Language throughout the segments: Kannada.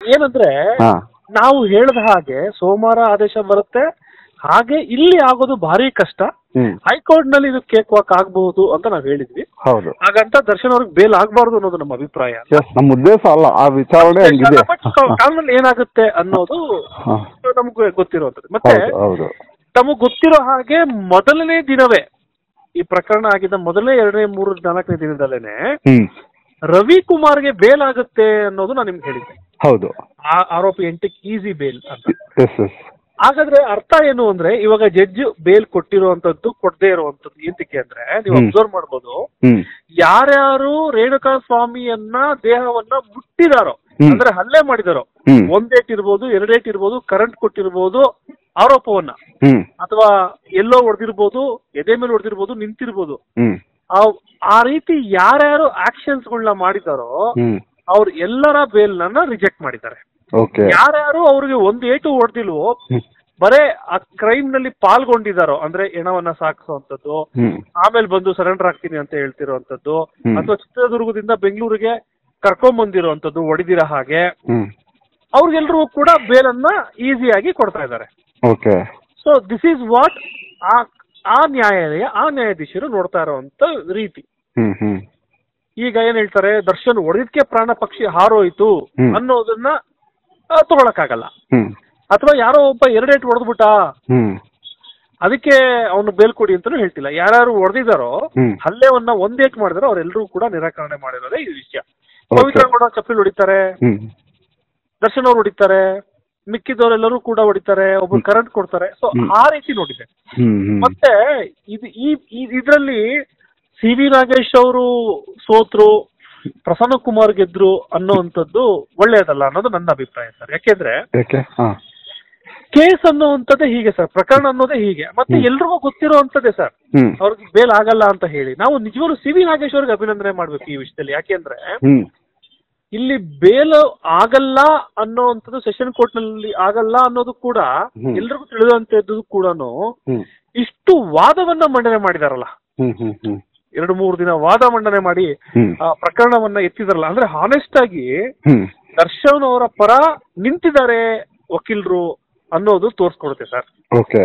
ಏನಂದ್ರೆ ಹಾ ನಾವು ಹೇಳಿದ ಹಾಗೆ ಸೋಮವಾರ ಆದೇಶ ಬರುತ್ತೆ ಹಾಗೆ ಇಲ್ಲಿ ಆಗೋದು ಭಾರಿ ಕಷ್ಟ ಹ್ಮ್ ಹೈಕೋರ್ಟ್ ನಲ್ಲಿ ಇದು ಕೇಕ್ ವಾಕ್ ಆಗಬಹುದು ಅಂತ ನಾವ್ ಹೇಳಿದ್ವಿ ಹೌದು ಹಾಗಂತ ದರ್ಶನ್ ಅವ್ರಿಗೆ ಬೇಲ್ ಆಗ್ಬಾರ್ದು ಅನ್ನೋದು ನಮ್ಮ ಅಭಿಪ್ರಾಯ ಎಸ್ ನಮ್ಮ ಉದ್ದೇಶ ಅಲ್ಲ ಆ ವಿಚಾರಣೆ ಹಂಗಿದೆ ಬಟ್ ಕಾನೂನಲ್ಲಿ ಏನಾಗುತ್ತೆ ಅನ್ನೋದು ಹಾ. ನಮ್ಗೆ ಗೊತ್ತಿರುವಂತದ್ದು ಮತ್ತೆ ಹೌದು ಹೌದು ತಮಗ್ ಗೊತ್ತಿರೋ ಹಾಗೆ ಮೊದಲನೇ ದಿನವೇ ಈ ಪ್ರಕರಣ ಆಗಿದ್ದ ಮೊದಲನೇ ಎರಡನೇ ಮೂರು ನಾಲ್ಕನೇ ದಿನದಲ್ಲೇನೆ ಹ್ಮ್ ರವಿ ಕುಮಾರ್ಗೆ ಬೇಲ್ ಆಗುತ್ತೆ ಅನ್ನೋದು ನಾನು ನಿಮ್ಗೆ ಹೇಳಿದ್ದೆ ಹೌದು ಆ ಆರೋಪಿ ಎಂಟಕ್ಕೆ ಈಸಿ ಬೇಲ್ ಅಂತ ಎಸ್ ಎಸ್ ಹಾಗಾದ್ರೆ ಅರ್ಥ ಏನು ಅಂದ್ರೆ ಇವಾಗ ಜಡ್ಜ್ ಬೇಲ್ ಕೊಟ್ಟಿರುವಂತದ್ದು ಕೊಡದೇ ಇರುವಂತದ್ದು ಎಂತಕ್ಕೆ ಅಂದ್ರೆ ನೀವು ಹ್ಮ್. ಅಬ್ಸರ್ವ್ ಮಾಡ್ಬೋದು ಹ್ಮ್ ಯಾರ್ಯಾರು ರೇಣುಕಾ ಸ್ವಾಮಿಯನ್ನ ದೇಹವನ್ನ ಮುಟ್ಟಿದಾರೋ ಹ್ಮ್. ಅಂದ್ರೆ ಹಲ್ಲೆ ಮಾಡಿದಾರೋ ಹ್ಮ್ ಒಂದೇಟ್ ಇರ್ಬೋದು ಎರಡೇಟ್ ಇರ್ಬೋದು ಕರೆಂಟ್ ಕೊಟ್ಟಿರ್ಬೋದು ಆರೋಪವನ್ನ ಹ್ಮ್ ಅಥವಾ ಎಲ್ಲೋ ಹೊಡೆದಿರ್ಬೋದು ಎದೆ ಮೇಲೆ ಹೊಡೆದಿರ್ಬೋದು ನಿಂತಿರ್ಬೋದು ಹ್ಮ್ ಆ- ಆ ರೀತಿ ಯಾರ್ಯಾರು ಆಕ್ಷನ್ಸ್ ಗಳನ್ನ ಮಾಡಿದಾರೋ ಹ್ಮ್ ಅವ್ರ ಎಲ್ಲರ ಬೇಲ್ನ ರಿಜೆಕ್ಟ್ ಮಾಡಿದ್ದಾರೆ ಓಕೆ ಯಾರ್ಯಾರು ಅವ್ರಿಗೆ ಒಂದು ಏಟು ಹೊಡೆದಿಲ್ವೋ ಹ್ಮ್ ಬರೇ ಆ ಕ್ರೈಮ್ ನಲ್ಲಿ ಪಾಲ್ಗೊಂಡಿದಾರೋ ಅಂದ್ರೆ ಹೆಣವನ್ನ ಸಾಗಿಸುವಂತದ್ದು ಹ್ಮ್ ಆಮೇಲೆ ಬಂದು ಸರೆಂಡರ್ ಆಗ್ತೀನಿ ಅಂತ ಹೇಳ್ತಿರುವಂತದ್ದು ಹ್ಮ್. ಅಥವಾ ಚಿತ್ರದುರ್ಗದಿಂದ ಬೆಂಗಳೂರಿಗೆ ಕರ್ಕೊಂಡ್ ಬಂದಿರುವಂತದ್ದು ಹೊಡಿದಿರೋ ಹಾಗೆ ಹ್ಮ್ ಅವ್ರಿಗೆಲ್ರಿಗೂ ಕೂಡ ಬೇಲನ್ನ ಈಸಿಯಾಗಿ ಕೊಡ್ತಾ ಇದ್ದಾರೆ okay so this is what ಆ ಆ ನ್ಯಾಯಾಲಯ ಆ ನ್ಯಾಯಾಧೀಶರು ನೋಡ್ತಾ ಇರುವಂತ ರೀತಿ ಹ್ಮ್ ಹ್ಮ್ ಈಗ ಏನ್ ಹೇಳ್ತಾರೆ ದರ್ಶನ್ ಹೊಡೆದಕ್ಕೆ ಪ್ರಾಣ ಪಕ್ಷಿ ಹಾರೋಯ್ತು ಹ್ಮ್. ಅನ್ನೋದನ್ನ ಆ, ತಗೊಳಕ್ಕಾಗಲ್ಲ ಹ್ಮ್ ಅಥವಾ ಯಾರೋ ಒಬ್ಬ ಎರಡೇಟ್ ಹೊಡೆದ್ಬಿಟ್ಟ ಹ್ಮ್ ಅದಕ್ಕೆ ಅವನು ಬೇಲ್ ಕೊಡಿ ಅಂತಾನು ಹೇಳ್ತಿಲ್ಲ ಯಾರು ಹೊಡೆದಿದಾರೋ ಹ್ಮ್. ಹಲ್ಲೆವನ್ನ ಒಂದೇಟ್ ಮಾಡಿದಾರೋ ಅವರೆಲ್ಲರೂ ಕೂಡ ನಿರಾಕರಣೆ ಮಾಡಿರೋದೇ ಈ ವಿಷಯ Okay. ಪವಿತ್ರ ಕೂಡ ಚಪ್ಪಲಿ ಹೊಡಿತಾರೆ ಹ್ಮ್ ದರ್ಶನ್ ಅವ್ರು ಹೊಡಿತಾರೆ ಮಿಕ್ಕಿದವರೆಲ್ಲರೂ ಕೂಡ ಹೊಡಿತಾರೆ ಒಬ್ರು ಕರೆಂಟ್ ಕೊಡ್ತಾರೆ ಸೊ ಹ್ಮ್. ಆ ರೀತಿ ನೋಡಿದೆ ಹ್ಮ್ ಹ್ಮ್ ಮತ್ತೆ ಇದು ಈ ಈ- ಇದ್ರಲ್ಲಿ ಸಿ ವಿ ನಾಗೇಶ್ ಅವರು ಸೋತ್ರು ಪ್ರಸನ್ನ ಕುಮಾರ್ ಗೆದ್ರು ಅನ್ನೋವಂಥದ್ದು ಒಳ್ಳೆಯದಲ್ಲ ಅನ್ನೋದು ನನ್ನ ಅಭಿಪ್ರಾಯ ಸರ್ ಯಾಕೆಂದ್ರೆ ಯಾಕೆ ಹಾ ಕೇಸ್ ಅನ್ನೋವಂಥದ್ದೇ ಹೀಗೆ ಸರ್ ಪ್ರಕರಣ ಅನ್ನೋದೇ ಹೀಗೆ ಮತ್ತೆ ಹ್ಮ್. ಎಲ್ರಿಗೂ ಗೊತ್ತಿರೋವಂಥದ್ದೇ ಸರ್ ಹ್ಮ್ ಅವ್ರಿಗೆ ಬೇಲ್ ಆಗಲ್ಲ ಅಂತ ಹೇಳಿ ನಾವು ನಿಜವಾಗ್ಲೂ ಸಿ ವಿ ನಾಗೇಶ್ ಅವ್ರಿಗೆ ಅಭಿನಂದನೆ ಮಾಡ್ಬೇಕು ಈ ವಿಷಯದಲ್ಲಿ ಯಾಕೆಂದ್ರೆ ಹ್ಮ್ ಇಲ್ಲಿ ಬೇಲ್ ಆಗಲ್ಲ ಅನ್ನೋವಂಥದ್ದು ಸೆಷನ್ ಕೋರ್ಟ್ ನಲ್ಲಿ ಆಗಲ್ಲ ಅನ್ನೋದು ಕೂಡ ಹ್ಮ್. ಎಲ್ರಿಗೂ ತಿಳಿದಂತದ್ದು ಕೂಡ ಹ್ಮ್ ಇಷ್ಟು ವಾದವನ್ನ ಮಂಡನೆ ಮಾಡಿದಾರಲ್ಲ ಹ್ಮ್ ಹ್ಮ್ ಹ್ಮ್ ಎರಡು ಮೂರು ದಿನ ವಾದ ಮಂಡನೆ ಮಾಡಿ ಹ್ಮ್ ಆ ಪ್ರಕರಣವನ್ನ ಎತ್ತಿದಾರಲ್ಲ ಅಂದ್ರೆ ಹಾನೆಸ್ಟ್ ಆಗಿ ಹ್ಮ್ ದರ್ಶನ್ ಅವರ ಪರ ನಿಂತಿದ್ದಾರೆ ವಕೀಲರು ಅನ್ನೋದು ತೋರಿಸ್ಕೊಡುತ್ತೆ ಸರ್ ಓಕೆ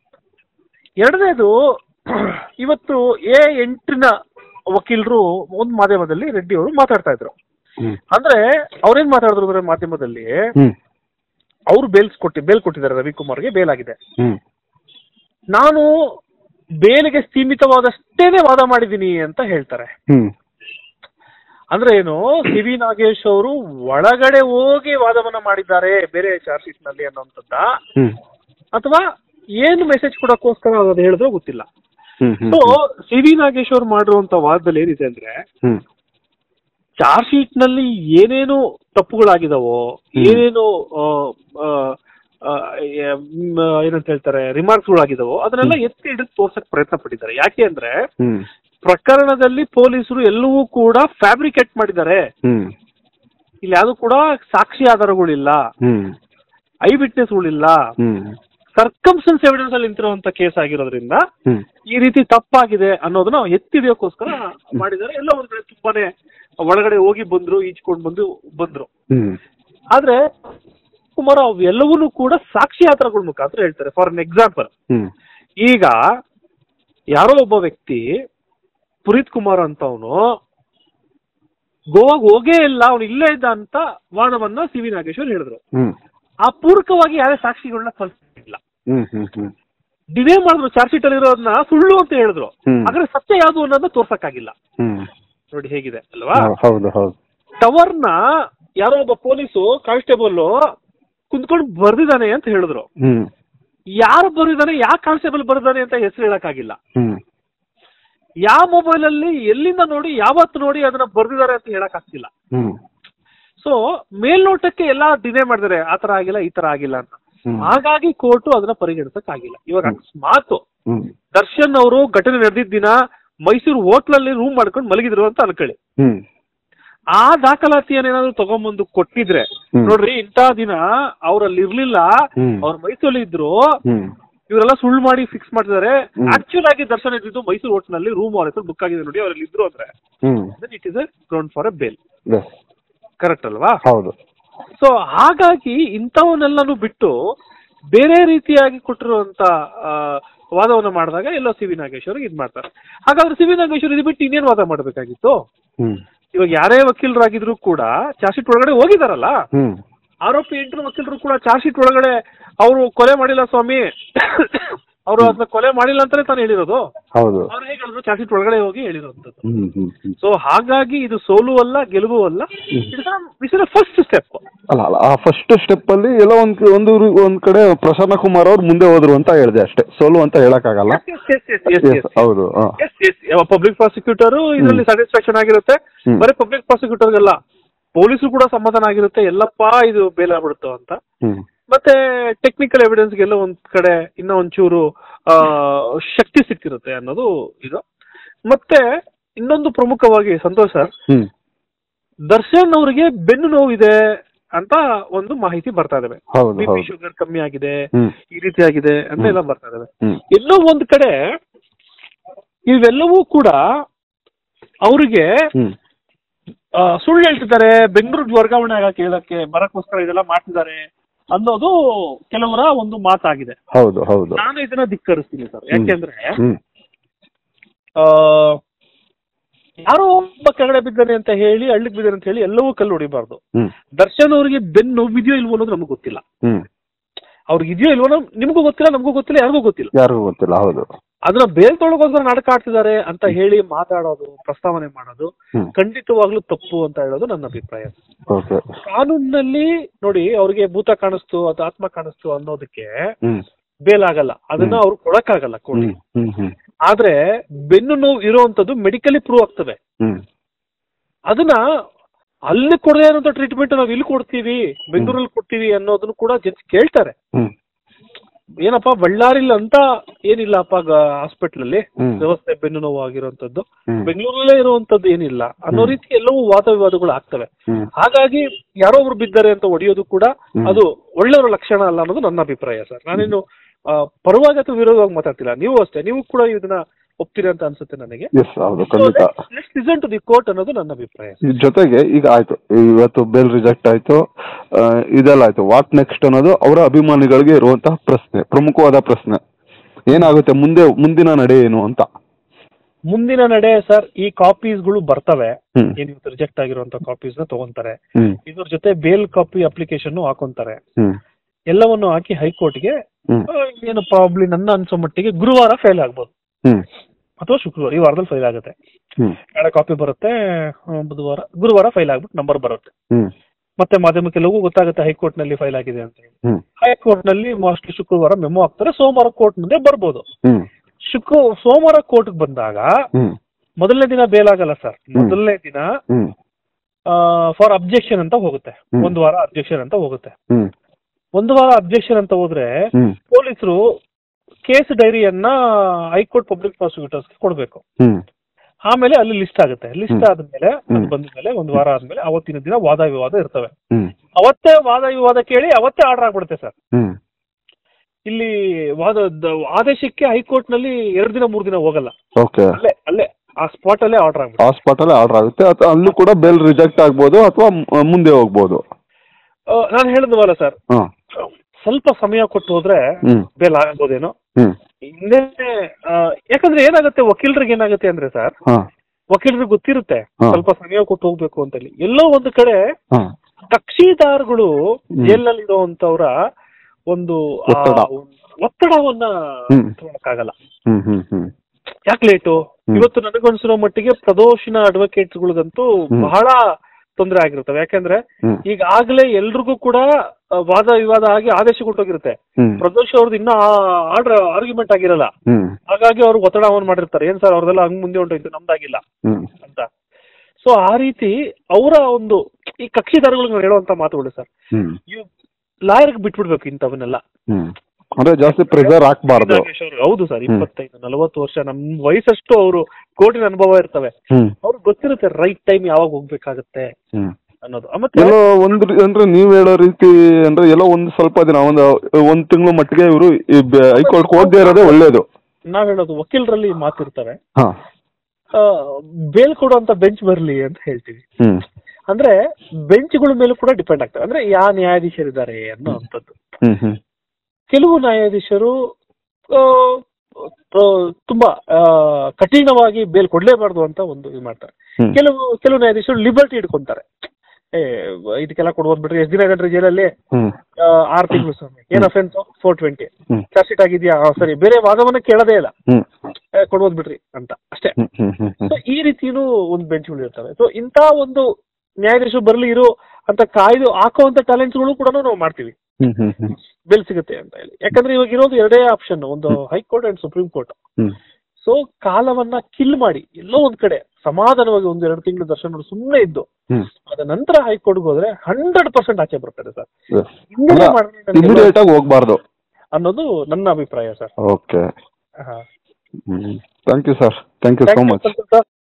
ಎರಡನೇದು ಇವತ್ತು ಎ ಎಂಟಿನ ವಕೀಲರು ಒಂದು ಮಾಧ್ಯಮದಲ್ಲಿ ರೆಡ್ಡಿ ಅವರು ಮಾತಾಡ್ತಾ ಇದ್ರು ಹ್ಮ್ ಅಂದ್ರೆ ಅವ್ರೇನ್ ಮಾತಾಡಿದ್ರು ಅಂದ್ರೆ ಮಾಧ್ಯಮದಲ್ಲಿ ಹ್ಮ್ ಅವ್ರು ಬೇಲ್ಸ್ ಕೊಟ್ಟಿ ಬೇಲ್ ಕೊಟ್ಟಿದ್ದಾರೆ ರವಿಕುಮಾರ್ಗೆ ಬೇಲ್ ಆಗಿದೆ ಹ್ಮ್ ನಾನು ಬೇಲಿಗೆ ಸೀಮಿತವಾದಷ್ಟೇನೆ ವಾದ ಮಾಡಿದ್ದೀನಿ ಅಂತ ಹೇಳ್ತಾರೆ ಹ್ಮ್ ಅಂದ್ರೆ ಏನು ಸಿ ವಿ ನಾಗೇಶ್ ಅವರು ಒಳಗಡೆ ಹೋಗಿ ವಾದವನ್ನ ಮಾಡಿದ್ದಾರೆ ಬೇರೆ ಚಾರ್ಜ್ ಶೀಟ್ ನಲ್ಲಿ ಅನ್ನೋಂಥದ್ದ ಹ್ಮ್ ಅಥವಾ ಏನು ಮೆಸೇಜ್ ಕೊಡಕ್ಕೋಸ್ಕರ ಅದು ಹೇಳಿದ್ರೆ ಗೊತ್ತಿಲ್ಲ ಹ್ಮ್ ಹ್ಮ್ ಸೊ ಸಿ ವಿ ನಾಗೇಶ್ ಅವ್ರು ಮಾಡಿರುವಂತ ವಾದದಲ್ಲಿ ಏನಿದೆ ಅಂದ್ರೆ ಹ್ಮ್ ಚಾರ್ಜ್ ಶೀಟ್ ನಲ್ಲಿ ಏನೇನು ತಪ್ಪುಗಳಾಗಿದಾವೋ ಹ್ಮ್. ಏನೇನು ಆ, ಆ, ಆ, ಏ- ಮ್, ಏನಂತ ಹೇಳ್ತಾರೆ ರಿಮಾರ್ಕ್ಸ್ಗಳಾಗಿದಾವೋ ಅದನ್ನೆಲ್ಲ ಎತ್ತಿ ಹಿಡಿದು ತೋರ್ಸಕ್ ಪ್ರಯತ್ನ ಪಟ್ಟಿದ್ದಾರೆ ಯಾಕೆ ಅಂದ್ರೆ ಹ್ಮ್ ಪ್ರಕರಣದಲ್ಲಿ ಪೊಲೀಸರು ಎಲ್ಲವೂ ಕೂಡ ಫ್ಯಾಬ್ರಿಕೇಟ್ ಮಾಡಿದ್ದಾರೆ ಹ್ಮ್ ಇಲ್ಲಿ ಯಾವುದು ಕೂಡ ಸಾಕ್ಷಿ ಆಧಾರಗಳಿಲ್ಲ ಹ್ಮ್ ಐ ವಿಟ್ನೆಸ್ಗಳಿಲ್ಲ ಹ್ಮ್ ಸರ್ಕಮ್ಸ್ಟೆನ್ಸ್ ಎವಿಡೆನ್ಸ್ ಅಲ್ಲಿ ನಿಂತಿರುವಂತ ಕೇಸ್ ಆಗಿರೋದ್ರಿಂದ ಹ್ಮ್ ಈ ರೀತಿ ತಪ್ಪಾಗಿದೆ ಅನ್ನೋದನ್ನ ಎತ್ತಿಡಿಯೋಕ್ಕೋಸ್ಕರ ಮಾಡಿದ್ದಾರೆ ಎಲ್ಲ ಒಂದ್ ಕಡೆ ತುಂಬಾನೇ ಒಳಗಡೆ ಹೋಗಿ ಬಂದ್ರು ಈಚ್ಕೊಂಡ್ ಬಂದು ಬಂದ್ರು ಹ್ಮ್ ಆದ್ರೆ ಕುಮಾರ್ ಅವೆಲ್ಲವನ್ನೂ ಕೂಡ ಸಾಕ್ಷಿ ಆಧಾರಗಳ ಮುಖಾಂತರ ಹೇಳ್ತಾರೆ ಫಾರ್ ಅನ್ ಎಕ್ಸಾಂಪಲ್ ಹ್ಮ್ ಈಗ ಯಾರೋ ಒಬ್ಬ ವ್ಯಕ್ತಿ ಪುರೀತ್ ಕುಮಾರ್ ಅಂತ ಅವನು ಗೋವಾಗ್ ಹೋಗೇ ಇಲ್ಲ ಅವನು ಇಲ್ಲೇ ಇದ್ದ ಅಂತ ವಾದವನ್ನ ಸಿ ವಿ ನಾಗೇಶ್ವರ್ ಹೇಳಿದ್ರು ಹ್ಮ್ ಆ ಪೂರಕವಾಗಿ ಯಾರೇ ಸಾಕ್ಷಿಗಳನ್ನ ಕಲ್ಸಿಲ್ಲ ಹ್ಮ್ ಹ್ಮ್ ಹ್ಮ್ ಡಿನೇ ಮಾಡಿದ್ರು ಚಾರ್ಜ್ ಶೀಟ್ ಅಲ್ಲಿ ಇರೋದನ್ನ ಸುಳ್ಳು ಅಂತ ಹೇಳಿದ್ರು ಹ್ಮ್. ಆದ್ರೆ ಸತ್ಯ ಯಾವುದು ಅನ್ನೋದನ್ನ ತೋರ್ಸಕ್ಕಾಗಿಲ್ಲ ಹ್ಮ್ ನೋಡಿ ಹೇಗಿದೆ ಅಲ್ವಾ ಹೌ- ಹೌದು ಹೌದು ಟವರ್ನ ಯಾರೋ ಒಬ್ಬ ಪೊಲೀಸು ಕಾನ್ಸ್ಟೇಬಲ್ ಕುಂತ್ಕೊಂಡು ಬರ್ದಿದ್ದಾನೆ ಅಂತ ಹೇಳಿದ್ರು ಹ್ಮ್ ಯಾರು ಬರೆದಿದ್ದಾನೆ ಯಾವ ಕಾನ್ಸ್ಟೇಬಲ್ ಬರ್ದಾನೆ ಅಂತ ಹೆಸರು ಹೇಳಕ್ಕಾಗಿಲ್ಲ ಹ್ಮ್ ಯಾವ ಮೊಬೈಲ್ ಅಲ್ಲಿ ಎಲ್ಲಿಂದ ನೋಡಿ ಯಾವತ್ತು ನೋಡಿ ಅದನ್ನ ಬರ್ದಿದ್ದಾರೆ ಅಂತ ಹೇಳಕ್ ಆಗ್ತಿಲ್ಲ ಹ್ಮ್ ಸೊ ಮೇಲ್ನೋಟಕ್ಕೆ ಎಲ್ಲ ಡಿನೇ ಮಾಡಿದ್ದಾರೆ ಆ ತರ ಆಗಿಲ್ಲ ಈ ತರ ಆಗಿಲ್ಲ ಅಂತ ಹ್ಮ್. ಹಾಗಾಗಿ ಕೋರ್ಟು ಅದನ್ನ ಪರಿಗಣಿಸಕ್ ಆಗಿಲ್ಲ ಇವಾಗ ಅಕಸ್ಮಾತ್ ಹ್ಮ್ ದರ್ಶನ್ ಅವರು ಘಟನೆ ನಡೆದಿದ್ದ ದಿನ ಮೈಸೂರು ಹೋಟ್ಲಲ್ಲಿ ರೂಮ್ ಮಾಡ್ಕೊಂಡು ಮಲಗಿದ್ರು ಅಂತ ಅನ್ಕೊಳ್ಳಿ ಹ್ಮ್ ಆ ದಾಖಲಾತಿಯನ್ನ ಏನಾದ್ರು ತಗೊಂಬಂದು ಕೊಟ್ಟಿದ್ರೆ ಹ್ಮ್. ನೋಡ್ರಿ ಇಂಥ ದಿನ ಅವ್ರಲ್ಲಿ ಇರ್ಲಿಲ್ಲ ಹ್ಮ್. ಅವ್ರ ಮೈಸೂರಲ್ಲಿ ಇದ್ರು ಹ್ಮ್ ಇವರೆಲ್ಲ ಸುಳ್ಳು ಮಾಡಿ ಫಿಕ್ಸ್ ಮಾಡ್ತಿದ್ದಾರೆ ಹ್ಮ್. ಆಕ್ಚುಲ್ ಆಗಿ ದರ್ಶನ ಇದ್ದಿದ್ದು ಮೈಸೂರು ಹೋಟ್ಲಲ್ಲಿ ರೂಮ್ ಅವ್ರ ಹೆಸರು ಬುಕ್ ಆಗಿದೆ ನೋಡಿ ಅವ್ರಲ್ಲಿ ಇದ್ರು ಅಂದ್ರೆ hmm it is a ground for a bail yes correct ಅಲ್ವಾ ಹೌದು ಸೊ ಹಾಗಾಗಿ ಇಂಥವನ್ನೆಲ್ಲನೂ ಬಿಟ್ಟು ಬೇರೆ ರೀತಿಯಾಗಿ ಕೊಟ್ಟಿರುವಂತ ಆ, ವಾದವನ್ನ ಮಾಡಿದಾಗ ಎಲ್ಲೋ ಸಿ ವಿ ನಾಗೇಶ್ವರ್ ಇದು ಮಾಡ್ತಾರೆ ಹಾಗಾದ್ರೆ ಸಿ ವಿ ನಾಗೇಶ್ವರ್ ಇದು ಬಿಟ್ಟು ಇನ್ನೇನು ವಾದ ಮಾಡಬೇಕಾಗಿತ್ತು ಹ್ಮ್ ಇವಾಗ ಯಾರೇ ವಕೀಲರಾಗಿದ್ರು ಕೂಡ ಚಾರ್ಜ್ ಶೀಟ್ ಒಳಗಡೆ ಹೋಗಿದಾರಲ್ಲ ಹ್ಮ್ ಆರೋಪಿ ಎಂಟರು ವಕೀಲರು ಕೂಡ ಚಾರ್ಜ್ ಶೀಟ್ ಒಳಗಡೆ ಅವರು ಕೊಲೆ ಮಾಡಿಲ್ಲ ಸ್ವಾಮಿ ಅವರು ಅದನ್ನ ಕೊಲೆ ಮಾಡಿಲ್ಲ ಅಂತಾನೆ ತಾನು ಹೇಳಿರೋದು ಹೌದು ಅವ್ರು ಹೇಗೆ ಹೇಳಿದ್ರು ಚಾರ್ಜ್ ಶೀಟ್ ಒಳಗಡೆ ಹೋಗಿ ಹೇಳಿರೋಂಥದ್ದು ಹ್ಮ್ ಹ್ಮ್ ಹ್ಮ್ ಸೊ ಹಾಗಾಗಿ ಇದು ಸೋಲು ಅಲ್ಲ ಗೆಲುವು ಅಲ್ಲ ಇಟ್ಸ್ ಇಸ್ ಫಸ್ಟ್ ಸ್ಟೆಪ್ ಅಲ್ಲ ಅಲ್ಲ ಆ ಫಸ್ಟ್ ಸ್ಟೆಪ್ ಅಲ್ಲಿ ಎಲ್ಲೋ ಒಂದ್ ಒಂದು ಒಂದ್ ಕಡೆ ಪ್ರಸನ್ನ ಕುಮಾರ್ ಅವ್ರು ಮುಂದೆ ಹೋದ್ರು ಅಂತ ಹೇಳಿದೆ ಅಷ್ಟೇ ಸೋಲು ಅಂತ ಹೇಳಕ್ಕಾಗಲ್ಲ Yes, ಹೌದು ಹಾ. ಪಬ್ಲಿಕ್ ಪ್ರಾಸಿಕ್ಯೂಟರ್ ಇದರಲ್ಲಿ ಸ್ಯಾಟಿಸ್ಫ್ಯಾಕ್ಷನ್ ಆಗಿರುತ್ತೆ ಹ್ಮ್. ಬರೀ ಪಬ್ಲಿಕ್ ಪ್ರಾಸಿಕ್ಯೂಟರ್ಗೆಲ್ಲ ಪೊಲೀಸರು ಕೂಡ ಸಮಾಧಾನ ಆಗಿರುತ್ತೆ ಎಲ್ಲಪ್ಪ ಇದು ಬೇಲ್ ಆಗ್ಬಿಡುತ್ತೋ ಅಂತ ಹ್ಮ್ ಮತ್ತೆ ಟೆಕ್ನಿಕಲ್ ಎವಿಡೆನ್ಸ್ಗೆಲ್ಲ ಒಂದ್ ಕಡೆ ಇನ್ನೂ ಒಂಚೂರು ಆ, ಶಕ್ತಿ ಸಿಕ್ಕಿರುತ್ತೆ ಅನ್ನೋದು ಇದು ಮತ್ತೆ ಇನ್ನೊಂದು ಪ್ರಮುಖವಾಗಿ ಸಂತೋಷ್ ಸರ್ ಹ್ಮ್ ದರ್ಶನ್ ಅವರಿಗೆ ಬೆನ್ನು ನೋವಿದೆ ಅಂತ ಒಂದು ಮಾಹಿತಿ ಬರ್ತಾ ಇದಾವೆ ಹೌದು ಬಿ ಪಿ ಹೌದು ಶುಗರ್ ಕಮ್ಮಿ ಆಗಿದೆ ಹ್ಮ್ ಈ ರೀತಿ ಆಗಿದೆ ಅಂತ ಎಲ್ಲ ಬರ್ತಾ ಇದಾವೆ ಹ್ಮ್ ಎಲ್ಲೋ ಒಂದ್ ಕಡೆ ಇವೆಲ್ಲವೂ ಕೂಡ ಅವ್ರಿಗೆ ಹ್ಮ್ ಆ, ಸುಳ್ಳು ಹೇಳ್ತಿದ್ದಾರೆ ಬೆಂಗಳೂರಿಗೆ ವರ್ಗಾವಣೆ ಆಗಕ್ಕೆ ಹೇಳಕ್ಕೆ ಬರಕ್ಕೋಸ್ಕರ ಇದೆಲ್ಲ ಮಾಡ್ತಿದ್ದಾರೆ ಅನ್ನೋದು ಕೆಲವರ ಒಂದು ಮಾತಾಗಿದೆ ಹೌದು ಹೌದು ನಾನು ಇದನ್ನ ಧಿಕ್ಕರಿಸ್ತೀನಿ ಸರ್ ಯಾಕೆಂದ್ರೆ ಹ್ಮ್ ಆ, ಯಾರೋ ಒಬ್ಬ ಕೆಳಗಡೆ ಬಿದ್ದಾನೆ ಅಂತ ಹೇಳಿ ಹಳ್ಳಿಗೆ ಬಿದ್ದಾನೆ ಅಂತ ಹೇಳಿ ಎಲ್ಲವೂ ಕಲ್ಲು ಹೊಡಿಬಾರ್ದು ಹ್ಮ್ ದರ್ಶನ್ ಅವರಿಗೆ ಬೆನ್ನು ನೋವಿದೆಯೋ ಇಲ್ವೋ ಅನ್ನೋದು ನಮಗೆ ಗೊತ್ತಿಲ್ಲ ಹ್ಮ್ ಅವ್ರಿಗೆ ಇದೆಯೋ ಇಲ್ವೋ ಅನ್ನೋದು ನಿಮಗೂ ಗೊತ್ತಿಲ್ಲ ನಮಗೂ ಗೊತ್ತಿಲ್ಲ ಯಾರಿಗೂ ಗೊತ್ತಿಲ್ಲ ಯಾರಿಗೂ ಗೊತ್ತಿಲ್ಲ ಹೌದು ಅದನ್ನ ಬೇಲ್ ತೊಳಗೋಸ್ಕರ ನಾಟಕ ಆಡ್ತಿದ್ದಾರೆ ಅಂತ ಹೇಳಿ ಮಾತಾಡೋದು ಪ್ರಸ್ತಾವನೆ ಮಾಡೋದು ಹ್ಮ್ ಖಂಡಿತವಾಗ್ಲೂ ತಪ್ಪು ಅಂತ ಹೇಳೋದು ನನ್ನ ಅಭಿಪ್ರಾಯ ಓಕೆ ಕಾನೂನಿನಲ್ಲಿ ನೋಡಿ ಅವ್ರಿಗೆ ಭೂತ ಕಾಣಿಸ್ತು ಅಥವಾ ಆತ್ಮ ಕಾಣಿಸ್ತು ಅನ್ನೋದಕ್ಕೆ ಹ್ಮ್ ಬೇಲ್ ಆಗಲ್ಲ ಅದನ್ನ ಅವ್ರು ಕೊಡಕ್ಕಾಗಲ್ಲ ಕೋರ್ಟ್ ಹ್ಮ್ ಹ್ಮ್ ಹ್ಮ್ ಆದ್ರೆ ಬೆನ್ನು ನೋವು ಇರುವಂತದ್ದು ಮೆಡಿಕಲಿ ಪ್ರೂವ್ ಆಗ್ತವೆ ಹ್ಮ್ ಅದನ್ನ ಅಲ್ಲಿ ಕೊಡದೆ ಇರೋಂಥ ಟ್ರೀಟ್ಮೆಂಟ್ ನಾವು ಇಲ್ಲಿ ಕೊಡ್ತೀವಿ ಬೆಂಗಳೂರಲ್ಲಿ ಕೊಡ್ತೀವಿ ಅನ್ನೋದನ್ನು ಕೂಡ ಜನ ಕೇಳ್ತಾರೆ ಹ್ಮ್ ಏನಪ್ಪ ಬಳ್ಳಾರಿಲ್ಲ ಅಂತ ಏನಿಲ್ಲಪ್ಪ ಹಾಸ್ಪಿಟಲ್ ಅಲ್ಲಿ ಹ್ಮ್ ವ್ಯವಸ್ಥೆ ಬೆನ್ನು ನೋವು ಆಗಿರುವಂತದ್ದು ಹ್ಮ್ ಬೆಂಗಳೂರಲ್ಲೇ ಇರುವಂತದ್ದು ಏನಿಲ್ಲ ಅನ್ನೋ ರೀತಿ ಎಲ್ಲವೂ ವಾದ ವಿವಾದಗಳು ಆಗ್ತವೆ ಹ್ಮ್ ಹಾಗಾಗಿ ಯಾರೋ ಒಬ್ರು ಬಿದ್ದಾರೆ ಅಂತ ಹೊಡೆಯೋದು ಕೂಡ ಹ್ಮ್. ಅದು ಒಳ್ಳೆಯವರ ಲಕ್ಷಣ ಅಲ್ಲ ಅನ್ನೋದು ನನ್ನ ಅಭಿಪ್ರಾಯ ಸರ್ ನಾನೇನು ಆ, ಪರವಾಗಿ ಅಥವಾ ವಿರೋಧವಾಗಿ ಮಾತಾಡ್ತಿಲ್ಲ ನೀವು ಅಷ್ಟೇ ನೀವು ಕೂಡ ಇದನ್ನ ಒಪ್ತೀರಾ ಅಂತ ಅನ್ಸುತ್ತೆ ನನಗೆ ಎಸ್ ಹೌದು ಖಂಡಿತ ಲಿಸನ್ ಟು ದಿ ಕೋರ್ಟ್ ಅನ್ನೋದು ನನ್ನ ಅಭಿಪ್ರಾಯ ಇದ್ರ ಜೊತೆಗೆ ಈಗ ಆಯ್ತು ಇವತ್ತು ಬೇಲ್ ರಿಜೆಕ್ಟ್ ಆಯ್ತು ಆ, ಇದೆಲ್ಲ ಆಯ್ತು ವಾಟ್ ನೆಕ್ಸ್ಟ್ ಅನ್ನೋದು ಅವರ ಅಭಿಮಾನಿಗಳಿಗೆ ಇರುವಂತಹ ಪ್ರಶ್ನೆ ಪ್ರಮುಖವಾದ ಪ್ರಶ್ನೆ ಏನಾಗುತ್ತೆ ಮುಂದೆ ಮುಂದಿನ ನಡೆ ಏನು ಅಂತ ಮುಂದಿನ ನಡೆ ಸರ್ ಈ ಕಾಪೀಸ್ಗಳು ಬರ್ತವೆ ಹ್ಮ್ ಏನ್ ಇವತ್ತು ರಿಜೆಕ್ಟ್ ಆಗಿರುವಂತ ಕಾಪೀಸ್ ನ ತಗೊಂತಾರೆ ಹ್ಮ್ ಇದ್ರ ಜೊತೆ ಬೇಲ್ ಕಾಪಿ ಅಪ್ಲಿಕೇಶನ್ ಹಾಕೊಂತಾರೆ ಹ್ಮ್ ಎಲ್ಲವನ್ನು ಹಾಕಿ ಹೈಕೋರ್ಟ್ಗೆ ಹ್ಮ್ ಏನು ಪ್ರಾಬ್ಲಿ ನನ್ನ ಅನ್ಸೋ ಮಟ್ಟಿಗೆ ಗುರುವಾರ ಫೈಲ್ ಆಗ್ಬೋದು ಹ್ಮ್ ಅಥವಾ ಶುಕ್ರವಾರ ಈ ವಾರದಲ್ಲಿ ಫೈಲ್ ಆಗುತ್ತೆ ಹ್ಮ್ ನಾಳೆ ಕಾಪಿ ಬರುತ್ತೆ ಆ, ಬುಧವಾರ ಗುರುವಾರ ಫೈಲ್ ಆಗ್ಬಿಟ್ಟು ನಂಬರ್ ಬರುತ್ತೆ ಹ್ಮ್ ಮತ್ತೆ ಮಾಧ್ಯಮಕ್ಕೆಲ್ಲವೂ ಗೊತ್ತಾಗುತ್ತೆ ಹೈಕೋರ್ಟ್ ನಲ್ಲಿ ಫೈಲ್ ಆಗಿದೆ ಅಂತ ಹೇಳಿ ಹ್ಮ್ ಹೈಕೋರ್ಟ್ ನಲ್ಲಿ ಮೋಸ್ಟ್ಲಿ ಶುಕ್ರವಾರ ಮೆಮೊ ಹಾಕ್ತಾರೆ ಸೋಮವಾರ ಕೋರ್ಟ್ ಮುಂದೆ ಬರ್ಬೋದು ಹ್ಮ್ ಶುಕ್ರ ಸೋಮವಾರ ಕೋರ್ಟ್ ಬಂದಾಗ ಹ್ಮ್ ಮೊದಲನೇ ದಿನ ಬೇಲ್ ಆಗಲ್ಲ ಸರ್ ಮೊದಲನೇ ದಿನ ಹ್ಮ್ ಫಾರ್ ಅಬ್ಜೆಕ್ಷನ್ ಅಂತ ಹೋಗುತ್ತೆ ಹ್ಮ್. ಒಂದು ವಾರ ಅಬ್ಜೆಕ್ಷನ್ ಅಂತ ಹೋಗುತ್ತೆ ಹ್ಮ್ ಒಂದು ವಾರ ಅಬ್ಜೆಕ್ಷನ್ ಅಂತ ಹೋದ್ರೆ ಹ್ಮ್ ಪೊಲೀಸರು ಕೇಸ್ ಡೈರಿಯನ್ನ ಹೈಕೋರ್ಟ್ ಪಬ್ಲಿಕ್ ಪ್ರಾಸಿಕ್ಯೂಟರ್ಸ್ ಕೊಡಬೇಕು ಹ್ಮ್ ಆಮೇಲೆ ಅಲ್ಲಿ ಲಿಸ್ಟ್ ಆಗುತ್ತೆ ಲಿಸ್ಟ್ ಹ್ಮ್. ಆದ್ಮೇಲೆ ಅದು ಹ್ಮ್. ಬಂದ್ಮೇಲೆ ಒಂದು ವಾರ ಆದ್ಮೇಲೆ ಅವತ್ತಿನ ದಿನ ವಾದ ವಿವಾದ ಇರ್ತವೆ ಹ್ಮ್ ಅವತ್ತೇ ವಾದ ವಿವಾದ ಕೇಳಿ ಅವತ್ತೇ ಆರ್ಡರ್ ಆಗ್ಬಿಡುತ್ತೆ ಸರ್ ಹ್ಮ್ ಇಲ್ಲಿ ವಾದ ದ- ಆದೇಶಕ್ಕೆ ಹೈಕೋರ್ಟ್ ನಲ್ಲಿ ಎರಡು ದಿನ ಮೂರು ದಿನ ಹೋಗಲ್ಲ ಓಕೆ ಅಲ್ಲೇ ಅಲ್ಲೇ ಆ ಸ್ಪಾಟ್ ಅಲ್ಲೇ ಆರ್ಡರ್ ಆಗ್ಬಿಡುತ್ತೆ ಹಾಸ್ಪಿಟಲ್ ಅಲ್ಲಿ ಆರ್ಡರ್ ಆಗುತ್ತೆ ಅಥವಾ ಅಲ್ಲೂ ಕೂಡ ಬೇಲ್ ರಿಜೆಕ್ಟ್ ಆಗ್ಬೋದು ಅಥವಾ ಮುಂದೆ ಹೋಗ್ಬೋದು ನಾನು ಹೇಳಿದ್ವಲ್ಲ ಸರ್ ಹಾ ಸ್ವಲ್ಪ ಸಮಯ ಕೊಟ್ಟು ಹೋದ್ರೆ ಹ್ಮ್ ಬೇಲ್ ಆಗ್ಬೋದೇನೋ ಹ್ಮ್ ಹಿಂದೆ ಆ, ಯಾಕಂದ್ರೆ ಏನಾಗುತ್ತೆ ವಕೀಲರಿಗೆ ಏನಾಗುತ್ತೆ ಅಂದ್ರೆ ಸರ್ ಹಾ ವಕೀಲರಿಗೆ ಗೊತ್ತಿರುತ್ತೆ ಹಾ. ಸ್ವಲ್ಪ ಸಮಯ ಕೊಟ್ಟು ಹೋಗ್ಬೇಕು ಅಂತ ಹೇಳಿ ಎಲ್ಲೋ ಒಂದು ಕಡೆ ಹಾ ಕಕ್ಷಿದಾರಗಳು ಜೈಲಿನಲ್ಲಿ ಇರುವಂತವ್ರ ಒಂದು ಆ, ಒತ್ತಡ. ಒತ್ತಡವನ್ನ ಹ್ಮ್. ತಗೊಳಕ್ಕಾಗಲ್ಲ ಹ್ಮ್ ಹ್ಮ್ ಹ್ಮ್ ಯಾಕೆ ಲೇಟು ಹ್ಮ್. ಇವತ್ತು ನನಗನ್ಸಿರೋ ಮಟ್ಟಿಗೆ ಪ್ರದೋಷಿನ ಅಡ್ವೊಕೇಟ್ಸ್ಗಳಿಗಂತೂ ಹ್ಮ್. ಬಹಳ ತೊಂದರೆ ಆಗಿರ್ತವೆ ಯಾಕಂದ್ರೆ ಹ್ಮ್ ಈಗಾಗಲೇ ಎಲ್ರಿಗೂ ಕೂಡ ಆ, ವಾದ ವಿವಾದ ಆಗಿ ಆದೇಶ ಕೊಟ್ಟೋಗಿರುತ್ತೆ ಹ್ಮ್ ಪ್ರದೋಷ್ ಅವ್ರದ್ದು ಇನ್ನ ಆರ್ಡರ್ ಆರ್ಗ್ಯುಮೆಂಟ್ ಆಗಿರಲ್ಲ ಹ್ಮ್ ಹಾಗಾಗಿ ಅವ್ರು ಒತ್ತಡವನ್ನು ಮಾಡಿರ್ತಾರೆ ಏನ್ ಸರ್ ಅವ್ರದೆಲ್ಲ ಹಂಗ್ ಮುಂದೆ ಹೊಂಟೋಯ್ತು ನಮ್ದಾಗಿಲ್ಲ ಹ್ಮ್ ಅಂತ ಸೊ ಆ ರೀತಿ ಅವರ ಒಂದು ಈ ಕಕ್ಷಿದಾರಗಳಿಗೆ ಹೇಳುವಂತ ಮಾತುಗಳು ಸರ್ ಹ್ಮ್ ಇವ್ ಲಾಯರ್ಗೆ ಬಿಟ್ಬಿಡ್ಬೇಕು ಇಂಥವನ್ನೆಲ್ಲ ಹ್ಮ್ ಅಂದ್ರೆ ಜಾಸ್ತಿ ಪ್ರೆಷರ್ ಹಾಕ್ಬಾರ್ದು ನಾಗೇಶ್ ಅವ್ರು ಹೌದು ಸರ್ ಹ್ಮ್. ಇಪ್ಪತ್ತೈದು ನಲವತ್ತು ವರ್ಷ ನಮ್ ವಯಸ್ಸಷ್ಟು ಅವರು ಕೋಟಿನ ಅನುಭವ ಇರ್ತವೆ ಹ್ಮ್ ಅವ್ರಿಗೆ ಗೊತ್ತಿರುತ್ತೆ ರೈಟ್ ಟೈಮ್ ಯಾವಾಗ ಹೋಗ್ಬೇಕಾಗತ್ತೆ ಹ್ಮ್ ಅನ್ನೋದು ಆ, ಮತ್ತೆ ಎಲ್ಲೋ ಒಂದ್ ರೀ- ಅಂದ್ರೆ ನೀವ್ ಹೇಳೋ ರೀತಿ ಅಂದ್ರೆ ಎಲ್ಲೋ ಒಂದ್ ಸ್ವಲ್ಪ ದಿನ ಒಂದ್ ಒಂದ್ ತಿಂಗಳು ಮಟ್ಟಿಗೆ ಇವರು ಹೈಕೋರ್ಟ್ ಹೋಗದೆ ಇರೋದೇ ಒಳ್ಳೇದು ನಾವ್ ಹೇಳೋದು ವಕೀಲರಲ್ಲಿ ಮಾತಿರ್ತವೆ ಹಾ ಆ, ಬೇಲ್ ಕೊಡುವಂತ ಬೆಂಚ್ ಬರ್ಲಿ ಅಂತ ಹೇಳ್ತೀವಿ ಹ್ಮ್ ಅಂದ್ರೆ ಬೆಂಚ್ಗಳ ಮೇಲೂ ಕೂಡ ಡಿಪೆಂಡ್ ಆಗ್ತದೆ ಅಂದ್ರೆ ಯಾವ ನ್ಯಾಯಾಧೀಶರಿದ್ದಾರೆ ಅನ್ನೋ ಅಂಥದ್ದು ಹ್ಮ್ ಹ್ಮ್ ಕೆಲವು ನ್ಯಾಯಾಧೀಶರು ಆ, ಆ, ತುಂಬಾ ಆ, ಕಠಿಣವಾಗಿ ಬೇಲ್ ಕೊಡ್ಲೇಬಾರ್ದು ಅಂತ ಒಂದು ಇದು ಮಾಡ್ತಾರೆ ಹ್ಮ್. ಕೆಲವು ಕೆಲವು ನ್ಯಾಯಾಧೀಶರು ಲಿಬರ್ಟಿ ಇಟ್ಕೊಂತಾರೆ ಏ ಇದಕ್ಕೆಲ್ಲ ಕೊಡ್ಬೋದು ಬಿಡ್ರಿ ಎಷ್ಟು ದಿನ ಇದ್ರೆ ಜೈಲಲ್ಲಿ ಹ್ಮ್ ಆ, ಆರು ತಿಂಗಳು ಸ್ವಾಮಿ ಏನ್ offence four twenty hmm charge sheet ಆಗಿದ್ಯಾ ಆ, ಸರಿ ಬೇರೆ ವಾದವನ್ನ ಕೇಳೋದೇ ಇಲ್ಲ ಹ್ಮ್ ಏ, ಕೊಡ್ಬೋದು ಬಿಡ್ರಿ ಅಂತ ಅಷ್ಟೇ ಹ್ಮ್ ಹ್ಮ್ ಹ್ಮ್ ಹ್ಮ್ ಸೊ ಈ ರೀತಿನೂ ಒಂದು ಬೆಂಚ್ಗಳು ಇರ್ತವೆ ಸೊ ಇಂಥ ಒಂದು ನ್ಯಾಯಾಧೀಶರು ಬರಲಿ ಇರೋ ಅಂತ ಕಾಯ್ದು ಹಾಕುವಂತ ಟ್ಯಾಲೆಂಟ್ಸ್ಗಳು ಕೂಡ ನಾವು ಮಾಡ್ತೀವಿ ಹ್ಮ್ ಹ್ಮ್ ಹ್ಮ್ ಬೆಲ್ ಸಿಗುತ್ತೆ ಅಂತ ಹೇಳಿ ಯಾಕಂದ್ರೆ ಇವಾಗ ಇರೋದು ಎರಡೇ ಆಪ್ಷನ್ ಒಂದು high court and supreme court hmm so ಕಾಲವನ್ನ ಕಿಲ್ ಮಾಡಿ ಎಲ್ಲೋ ಒಂದ್ ಕಡೆ ಸಮಾಧಾನವಾಗಿ ಒಂದ್ ಎರಡು ತಿಂಗಳು ದರ್ಶನ ಮಾಡಿ ಸುಮ್ಮನೆ ಇದ್ದು ಹ್ಮ್ ಅದ ನಂತರ ಹೈಕೋರ್ಟ್ಗೆ ಹೋದ್ರೆ ಹಂಡ್ರೆಡ್ ಪರ್ಸೆಂಟ್ ಆಚೆ ಬರ್ತಾರೆ ಸರ್ Yes. ಹಿಂದೆ ಇಮಿಡಿಯೇಟ್ ಆಗಿ ಹೋಗ್ಬಾರ್ದು ಅನ್ನೋದು ನನ್ನ ಅಭಿಪ್ರಾಯ sir okay hmm thank you sir thank you so much sir